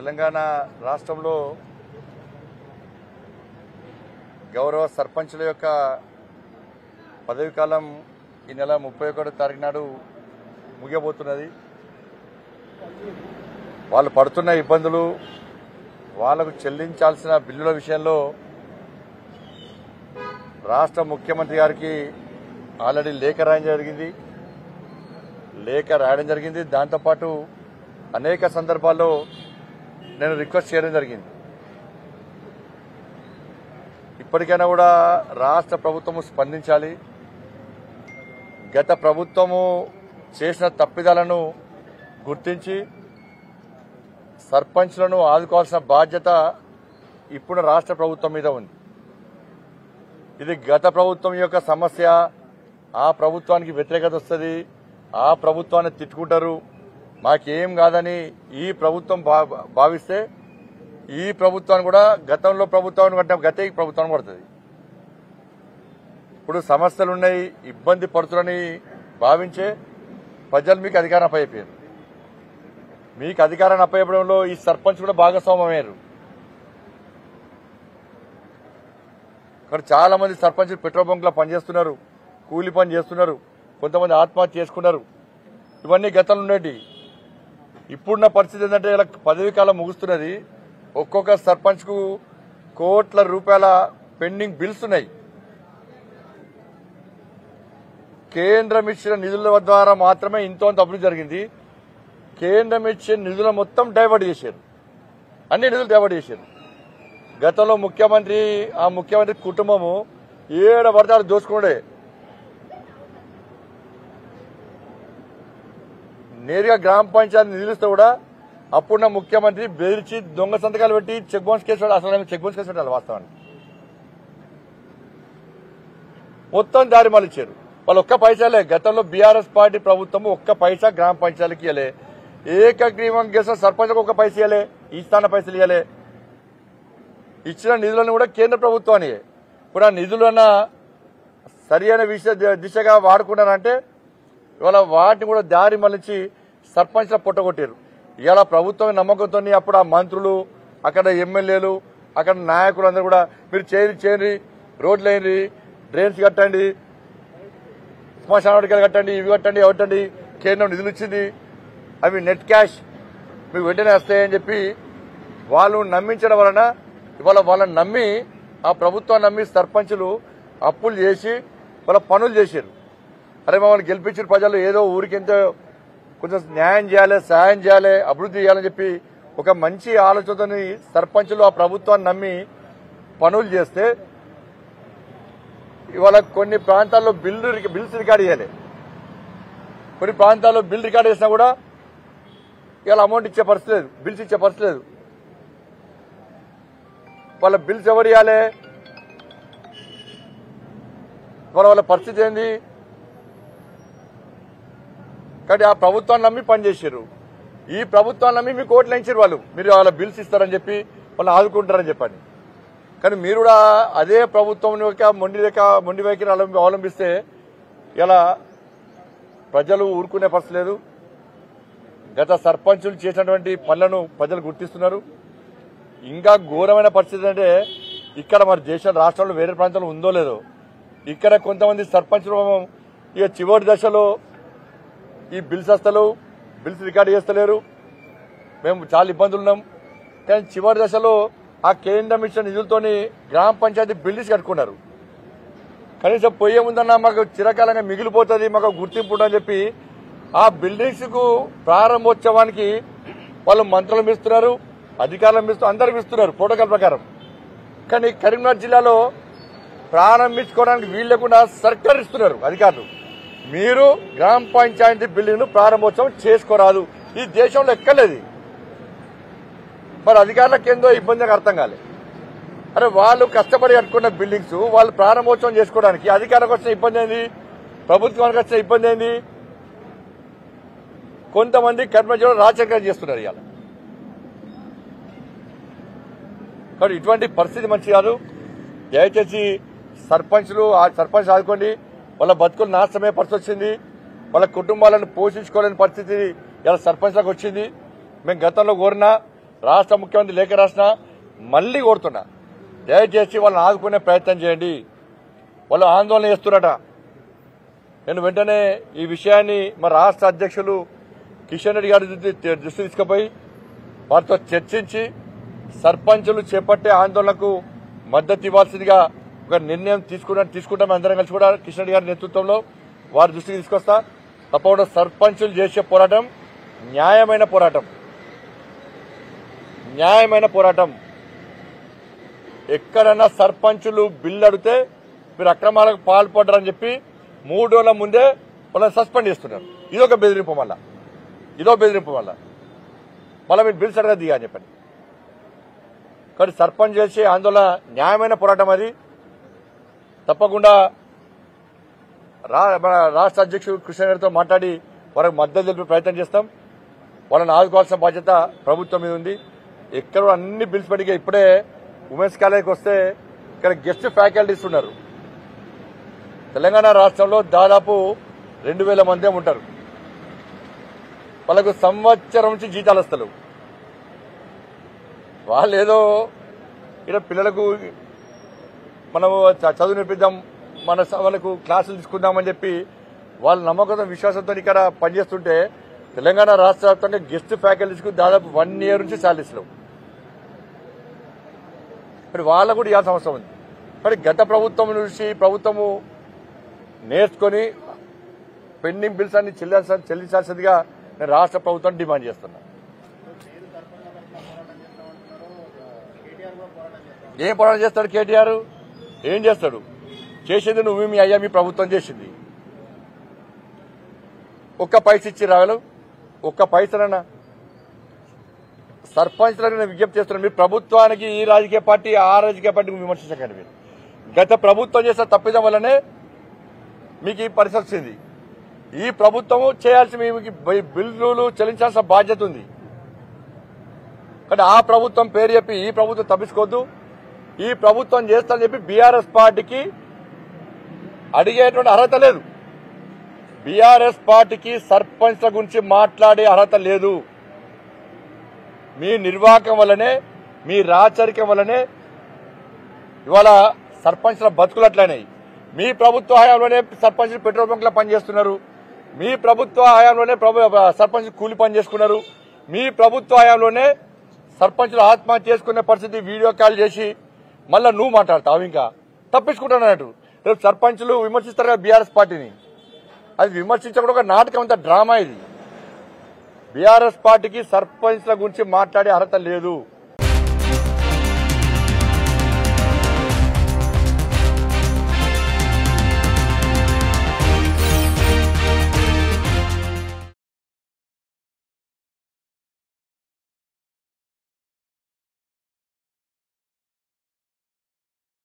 తెలంగాణ రాష్ట్రంలో గౌరవ సర్పంచుల యొక్క పదవి కాలం ఈ నెల ముప్పై ఒకటో తారీఖు నాడు ముగియబోతున్నది వాళ్ళు పడుతున్న ఇబ్బందులు వాళ్లకు చెల్లించాల్సిన బిల్లుల విషయంలో రాష్ట్ర ముఖ్యమంత్రి గారికి ఆల్రెడీ లేఖ రాయడం జరిగింది లేఖ రాయడం జరిగింది దాంతోపాటు అనేక సందర్భాల్లో నేను రిక్వెస్ట్ చేయడం జరిగింది ఇప్పటికైనా కూడా రాష్ట్ర ప్రభుత్వము స్పందించాలి గత ప్రభుత్వము చేసిన తప్పిదాలను గుర్తించి సర్పంచ్లను ఆదుకోవాల్సిన బాధ్యత ఇప్పుడు రాష్ట్ర ప్రభుత్వం మీద ఉంది ఇది గత ప్రభుత్వం యొక్క సమస్య ఆ ప్రభుత్వానికి వ్యతిరేకత వస్తుంది ఆ ప్రభుత్వాన్ని తిట్టుకుంటారు మాకేం కాదని ఈ ప్రభుత్వం భా- భావిస్తే ఈ ప్రభుత్వాన్ని కూడా గతంలో ప్రభుత్వాన్ని కంటే గతే ఈ ప్రభుత్వాన్ని పడుతుంది ఇప్పుడు సమస్యలు ఉన్నాయి ఇబ్బంది పడుతున్నారని భావించే ప్రజలు మీకు అధికారం అప్పయ్యారు మీకు అధికారాన్ని అప్పయ్యడంలో ఈ సర్పంచ్ కూడా భాగస్వామ్యమయ్యారు ఇక్కడ చాలా మంది సర్పంచులు పెట్రోల్ బంక్ లో పనిచేస్తున్నారు కూలి పని చేస్తున్నారు కొంతమంది ఆత్మహత్య చేసుకున్నారు ఇవన్నీ గతంలో ఉండేటి ఇప్పుడున్న పరిస్థితి ఏంటంటే ఇలా పదవి కాలం ముగుస్తున్నది ఒక్కొక్క సర్పంచ్ కు కోట్ల రూపాయల పెండింగ్ బిల్స్ ఉన్నాయి కేంద్రం ఇచ్చిన నిధుల ద్వారా మాత్రమే ఇంతో అంత అభివృద్ధి జరిగింది కేంద్రం ఇచ్చిన నిధుల మొత్తం డైవర్ట్ చేశారు అన్ని నిధులు డైవర్ట్ చేశారు గతంలో ముఖ్యమంత్రి ఆ ముఖ్యమంత్రి కుటుంబము ఏడ పడతాడు దోచుకున్నాడే నేరుగా గ్రామ పంచాయతీ నిధులిస్తే కూడా అప్పుడున్న ముఖ్యమంత్రి బెదిరించి దొంగ సంతకాలు పెట్టి చెక్ బౌన్స్ కేసు పెట్టాలి. అసలు చెక్ బౌన్స్ కేసు పెట్టాలి వాస్తవానికి మొత్తం దారి మళ్ళిచ్చారు వాళ్ళు ఒక్క పైసలే గతంలో బీఆర్ఎస్ పార్టీ ప్రభుత్వం ఒక్క పైసా గ్రామ పంచాయతీకి ఇవ్వలే ఏకగ్రీవం చేసిన సర్పంచ్కి ఒక పైస ఇవ్వలే ఈ స్థాన పైసలు ఇవ్వలే ఇచ్చిన నిధులను కూడా కేంద్ర ప్రభుత్వాన్ని ఇప్పుడు ఆ నిధులన్న సరి అయిన విషయ దిశగా వాడుకున్నారంటే ఇవాళ వాటిని కూడా దారి మళ్ళించి సర్పంచ్ల పొట్టగొట్టారు ఇవాళ ప్రభుత్వం నమ్మకంతో అప్పుడు ఆ మంత్రులు అక్కడ ఎమ్మెల్యేలు అక్కడ నాయకులు అందరూ కూడా మీరు చేయండి చేయండి రోడ్లు వేయండి డ్రైన్స్ కట్టండి శ్మశాన వాటికలు కట్టండి ఇవి కట్టండి అవి కట్టండి కేంద్రం నిధులు ఇచ్చింది అవి నెట్ క్యాష్ మీకు వెంటనే వస్తాయని చెప్పి వాళ్ళు నమ్మించడం వలన ఇవాళ వాళ్ళని నమ్మి ఆ ప్రభుత్వాన్ని నమ్మి సర్పంచులు అప్పులు చేసి వాళ్ళ పనులు చేశారు అరే మమ్మల్ని గెలిపించిన ప్రజలు ఏదో ఊరికెంతో కొంచెం న్యాయం చేయాలి సహాయం చేయాలి అభివృద్ధి చేయాలని చెప్పి ఒక మంచి ఆలోచనతోని సర్పంచులు ఆ ప్రభుత్వాన్ని నమ్మి పనులు చేస్తే ఇవాళ కొన్ని ప్రాంతాల్లో బిల్లు బిల్స్ రికార్డ్ చేయాలి కొన్ని ప్రాంతాల్లో బిల్ రికార్డ్ చేసినా కూడా ఇవాళ అమౌంట్ ఇచ్చే పరిస్థితి లేదు బిల్స్ ఇచ్చే పరిస్థితి లేదు వాళ్ళ బిల్స్ ఎవరు ఇవ్వాలి వాళ్ళ వాళ్ళ పరిస్థితి ఏంది కాబట్టి ఆ ప్రభుత్వాన్ని నమ్మి పనిచేసారు ఈ ప్రభుత్వాన్ని నమ్మి మీకు ఓట్లు వేయించారు వాళ్ళు మీరు వాళ్ళ బిల్స్ ఇస్తారని చెప్పి వాళ్ళని ఆదుకుంటారని చెప్పని కానీ మీరు కూడా అదే ప్రభుత్వం యొక్క మొండి రేఖ మొండి వైఖరి అవలం- అవలంబిస్తే ఇలా ప్రజలు ఊరుకునే పరిస్థితి లేదు గత సర్పంచులు చేసినటువంటి పనులను ప్రజలు గుర్తిస్తున్నారు ఇంకా ఘోరమైన పరిస్థితి అంటే ఇక్కడ మరి దేశం రాష్ట్రంలో వేరే ప్రాంతంలో ఉందో లేదో ఇక్కడ కొంతమంది సర్పంచులు ఇక చివరి దశలో ఈ బిల్స్ వస్తలేవు బిల్స్ రికార్డు చేస్తలేరు మేము చాలా ఇబ్బందులు ఉన్నాం కానీ చివరి దశలో ఆ కేంద్రం ఇచ్చిన నిధులతోని గ్రామ పంచాయతీ బిల్డింగ్స్ కట్టుకున్నారు కనీసం పొయ్యే ముందన్నా మాకు చిరకాలంగా మిగిలిపోతుంది మాకు గుర్తింపు ఉందని చెప్పి ఆ బిల్డింగ్స్ కు ప్రారంభోత్సవానికి వాళ్ళు మంత్రులు ఇస్తున్నారు అధికారులు ఇస్తున్నారు అందరు ఇస్తున్నారు ప్రోటోకాల్ ప్రకారం కానీ కరీంనగర్ జిల్లాలో ప్రారంభించుకోవడానికి వీలు లేకుండా సర్కార్ ఇస్తున్నారు అధికారులు మీరు గ్రామ పంచాయతీ బిల్డింగ్ ప్రారంభోత్సవం చేసుకోరాదు ఈ దేశంలో ఎక్కలేదు మరి అధికారులకు ఏందో ఇబ్బంది నాకు అర్థం కాలేదు అరే వాళ్ళు కష్టపడి కట్టుకున్న బిల్డింగ్స్ వాళ్ళు ప్రారంభోత్సవం చేసుకోవడానికి అధికారులకు వచ్చిన ఇబ్బంది ఏంది ప్రభుత్వానికి వచ్చిన ఇబ్బంది ఏంది కొంతమంది కర్మజీవులు రాచకం చేస్తున్నారు ఇవాళ కాబట్టి ఇటువంటి పరిస్థితి మంచి కాదు దయచేసి సర్పంచ్లు ఆ సర్పంచ్ ఆదుకోండి వాళ్ళ బతుకులు నాశనమే పరిస్థితి వచ్చింది వాళ్ళ కుటుంబాలను పోషించుకోలేని పరిస్థితి ఇలా సర్పంచ్లకు వచ్చింది మేము గతంలో కోరినా రాష్ట్ర ముఖ్యమంత్రి లేఖ రాసిన మళ్ళీ కోరుతున్నా దయచేసి వాళ్ళని ఆదుకునే ప్రయత్నం చేయండి వాళ్ళు ఆందోళన చేస్తున్నారట నేను వెంటనే ఈ విషయాన్ని మా రాష్ట్ర అధ్యక్షులు కిషన్ రెడ్డి గారి దృష్టి దృష్టి తీసుకుపోయి వారితో చర్చించి సర్పంచులు చేపట్టే ఆందోళనకు మద్దతు ఇవ్వాల్సిందిగా ఒక నిర్ణయం తీసుకున్నా తీసుకుంటాం అందరం కలిసి కూడా కిషన్ రెడ్డి గారి నేతృత్వంలో వారి దృష్టికి తీసుకొస్తా తప్పకుండా సర్పంచులు చేసే పోరాటం న్యాయమైన పోరాటం న్యాయమైన పోరాటం ఎక్కడన్నా సర్పంచులు బిల్లు అడిగితే మీరు అక్రమాలకు పాల్పడ్డారని చెప్పి మూడు రోజుల ముందే వాళ్ళని సస్పెండ్ చేస్తున్నారు ఇదొక బెదిరింపు మళ్ళా ఇదో బెదిరింపు మళ్ళా మళ్ళీ మీరు బిల్స్ అడగదు దిగా అని చెప్పండి కానీ సర్పంచ్ చేసే ఆందోళన న్యాయమైన పోరాటం అది తప్పకుండా రా మన రాష్ట్ర అధ్యక్షుడు కృష్ణ గారితో మాట్లాడి వారికి మద్దతు తెలిపే ప్రయత్నం చేస్తాం వాళ్ళని ఆదుకోవాల్సిన బాధ్యత ప్రభుత్వం మీద ఉంది ఎక్కడ అన్ని బిల్స్ పెరిగా ఇప్పుడే ఉమెన్స్ కాలేజీకి వస్తే ఇక్కడ గెస్ట్ ఫ్యాకల్టీస్ ఉన్నారు తెలంగాణ రాష్ట్రంలో దాదాపు రెండు వేల మంది ఉంటారు వాళ్ళకు సంవత్సరం నుంచి జీతాలు వస్తలేవు వాళ్ళు ఏదో ఇక్కడ పిల్లలకు మనము చ- చదువు నేర్పిద్దాం మన స- వాళ్ళకు క్లాసులు తీసుకుందామని చెప్పి వాళ్ళ నమ్మకంతో విశ్వాసంతో ఇక్కడ పనిచేస్తుంటే తెలంగాణ రాష్ట్ర వ్యాప్తంగా గెస్ట్ ఫ్యాకల్టీస్కు దాదాపు వన్ ఇయర్ నుంచి శాలరీస్ లేవు మరి వాళ్ళకు కూడా ఇవ్వాల్సిన అవసరం ఉంది మరి గత ప్రభుత్వం నుంచి ప్రభుత్వము నేర్చుకొని పెండింగ్ బిల్స్ అన్ని చెల్లించాల్సిన చెల్లించాల్సిందిగా నేను రాష్ట్ర ప్రభుత్వం డిమాండ్ చేస్తున్నా ఏం పోరాటం చేస్తాడు కేటీఆర్ ఏం చేస్తాడు చేసేది నువ్వు మీ అయ్యా మీ ప్రభుత్వం చేసింది ఒక్క పైస ఇచ్చి రాగలవు ఒక్క పైసలన్నా సర్పంచ్లకు నేను విజ్ఞప్తి చేస్తున్నాను మీరు ప్రభుత్వానికి ఈ రాజకీయ పార్టీ ఆ రాజకీయ పార్టీకి విమర్శించకండి మీరు గత ప్రభుత్వం చేసిన తప్పిదం వల్లనే మీకు ఈ పరిస్థితి వచ్చింది ఈ ప్రభుత్వము చేయాల్సిన మీకు బి- బిల్లులు చెల్లించాల్సిన బాధ్యత ఉంది కానీ ఆ ప్రభుత్వం పేరు చెప్పి ఈ ప్రభుత్వం తప్పించుకోవద్దు ఈ ప్రభుత్వం చేస్తా చెప్పి బీఆర్ఎస్ పార్టీకి అడిగేటువంటి అర్హత లేదు బీఆర్ఎస్ పార్టీకి సర్పంచ్ల గురించి మాట్లాడే అర్హత లేదు మీ నిర్వాహకం వల్లనే మీ రాచరికం వల్లనే ఇవాళ సర్పంచ్ల బతుకులు అట్లయినాయి మీ ప్రభుత్వ హయాంలోనే సర్పంచ్లు పెట్రోల్ బంక్లో పనిచేస్తున్నారు మీ ప్రభుత్వ హయాంలోనే ప్రభు సర్పంచ్ కూలి పని చేసుకున్నారు మీ ప్రభుత్వ హయాంలోనే సర్పంచ్లు ఆత్మహత్య చేసుకునే పరిస్థితి వీడియో కాల్ చేసి మళ్ళా నువ్వు మాట్లాడతావు ఇంకా తప్పించుకుంటాను అన్నట్టు రేపు సర్పంచ్లు విమర్శిస్తారు కదా బీఆర్ఎస్ పార్టీని అది విమర్శించడం ఒక నాటకం అంత డ్రామా ఇది బీఆర్ఎస్ పార్టీకి సర్పంచ్ల గురించి మాట్లాడే అర్హత లేదు